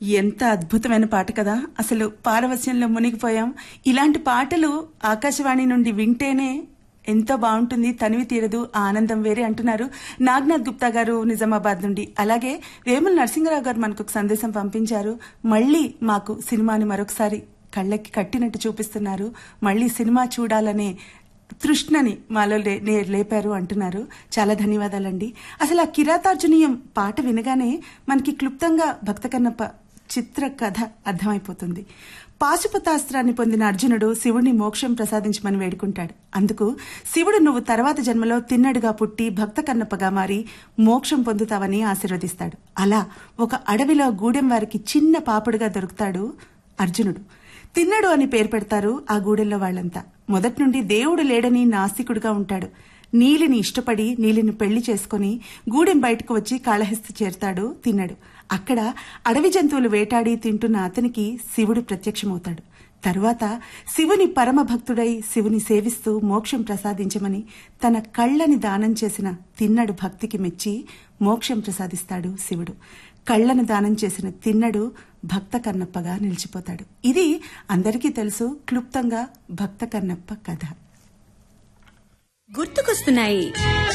ఎంత అద్భుతమైన పాట కదా అసలు పారవస్యంలో మునిగిపోయాం ఇలాంటి పాటలు ఆకాశవాణి నుండి వింటేనే ఎంతో బాగుంటుంది తనివి తీరదు ఆ ఆనందం వేరే అంటున్నారు నాగ్నాథ్ గుప్తా గారు నిజామాబాద్ నుండి అలాగే వేముల నరసింహరావు గారు మనకు ఒక సందేశం పంపించారు మళ్ళీ మాకు సినిమాని మరొకసారి కళ్ళకి కట్టినట్టు చూపిస్తున్నారు మళ్ళీ సినిమా చూడాలనే తృష్ణని మాలో లే- నే- లేపారు అంటున్నారు చాలా ధన్యవాదాలండి అసలు ఆ కిరాతార్జునీయం పాట వినగానే మనకి క్లుప్తంగా భక్త కన్నప్ప చిత్ర కథ అర్థమైపోతుంది పాశుపతాస్త్రాన్ని పొందిన అర్జునుడు శివుడిని మోక్షం ప్రసాదించమని వేడుకుంటాడు అందుకు శివుడు నువ్వు తర్వాత జన్మలో తిన్నడుగా పుట్టి భక్త కన్నప్పగా మారి మోక్షం పొందుతావని ఆశీర్వదిస్తాడు అలా ఒక అడవిలో గూడెం వారికి చిన్న పాపుడుగా దొరుకుతాడు అర్జునుడు తిన్నడు అని పేరు పెడతారు ఆ గూడెల్లో వాళ్ళంతా మొదటి నుండి దేవుడు లేడని నాస్తికుడుగా ఉంటాడు నీలిని ఇష్టపడి నీలిని పెళ్లి చేసుకుని గూడెం బయటకు వచ్చి కాళహస్తి చేరుతాడు తిన్నడు అక్కడ అడవి జంతువులు వేటాడి తింటున్న అతనికి శివుడు ప్రత్యక్షమవుతాడు తరువాత శివుని పరమ భక్తుడై శివుని సేవిస్తూ మోక్షం ప్రసాదించమని తన కళ్ళని దానం చేసిన తిన్నడు భక్తికి మెచ్చి మోక్షం ప్రసాదిస్తాడు శివుడు కళ్ళను దానం చేసిన తిన్నడు భక్త కన్నప్పగా నిలిచిపోతాడు ఇది అందరికీ తెలుసు క్లుప్తంగా భక్త కన్నప్ప కథ గుర్తుకొస్తున్నాయి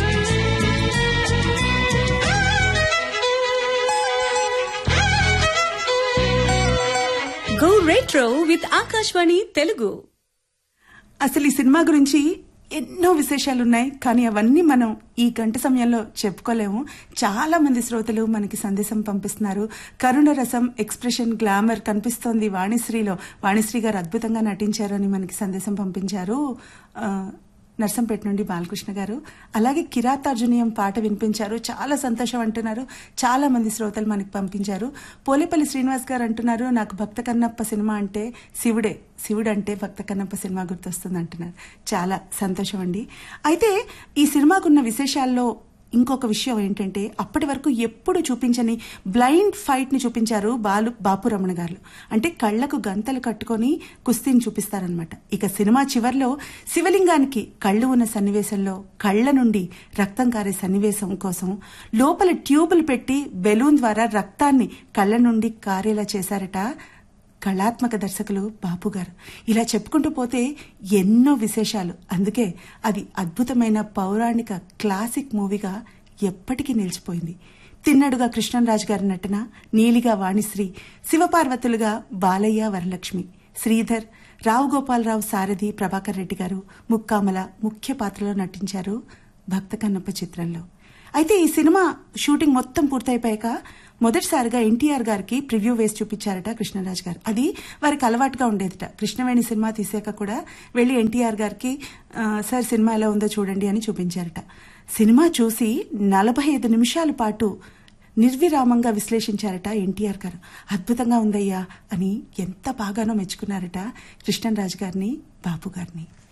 go retro with Akashvani Telugu అసలు ఈ సినిమా గురించి ఎన్నో విశేషాలున్నాయి కానీ అవన్నీ మనం ఈ గంట సమయంలో చెప్పుకోలేము చాలా మంది శ్రోతలు మనకి సందేశం పంపిస్తున్నారు కరుణ రసం ఎక్స్ప్రెషన్ గ్లామర్ కనిపిస్తోంది వాణిశ్రీలో వాణిశ్రీ గారు అద్భుతంగా నటించారు అని మనకి సందేశం పంపించారు ఆ, నర్సంపేట నుండి బాలకృష్ణ గారు అలాగే కిరాతార్జునీయం పాట వినిపించారు చాలా సంతోషం అంటున్నారు చాలా మంది శ్రోతలు మనకి పంపించారు పోలేపల్లి శ్రీనివాస్ గారు అంటున్నారు నాకు భక్త కన్నప్ప సినిమా అంటే శివుడే శివుడు అంటే భక్త కన్నప్ప సినిమా గుర్తొస్తుంది అంటున్నారు చాలా సంతోషం అండి అయితే ఈ సినిమాకున్న విశేషాల్లో ఇంకొక విషయం ఏంటంటే అప్పటి వరకు ఎప్పుడు చూపించని బ్లైండ్ ఫైట్ ని చూపించారు బాలు బాపు రమణ గారు అంటే కళ్లకు గంతలు కట్టుకొని కుస్తీని చూపిస్తారనమాట ఇక సినిమా చివర్లో శివలింగానికి కళ్ళు ఉన్న సన్నివేశంలో కళ్ళ నుండి రక్తం కారే సన్నివేశం కోసం లోపల ట్యూబులు పెట్టి బెలూన్ ద్వారా రక్తాన్ని కళ్ళ నుండి కారేలా చేశారట కళాత్మక దర్శకులు బాపు గారు ఇలా చెప్పుకుంటూ పోతే ఎన్నో విశేషాలు అందుకే అది అద్భుతమైన పౌరాణిక క్లాసిక్ మూవీగా ఎప్పటికీ నిలిచిపోయింది తిన్నడుగా కృష్ణంరాజు గారి నటన నీలిగా వాణిశ్రీ శివపార్వతులుగా బాలయ్య వరలక్ష్మి శ్రీధర్ రావు గోపాలరావు సారథి ప్రభాకర్ రెడ్డి గారు ముక్కామల ముఖ్య పాత్రలో నటించారు భక్త కన్నప్ప చిత్రంలో అయితే ఈ సినిమా షూటింగ్ మొత్తం పూర్తయిపోయాక మొదటిసారిగా ఎన్టీఆర్ గారికి ప్రివ్యూ వేసి చూపించారట కృష్ణరాజ్ గారు అది వారికి అలవాటుగా ఉండేదిట కృష్ణవేణి సినిమా తీసాక కూడా వెళ్లి ఎన్టీఆర్ గారికి "ఆ, సార్ సినిమా ఎలా ఉందో చూడండి అని చూపించారట సినిమా చూసి నలభై ఐదు నిమిషాల పాటు నిర్విరామంగా విశ్లేషించారట ఎన్టీఆర్ గారు అద్భుతంగా ఉందయ్యా అని ఎంత బాగానో మెచ్చుకున్నారట కృష్ణరాజు గారిని బాబు గారిని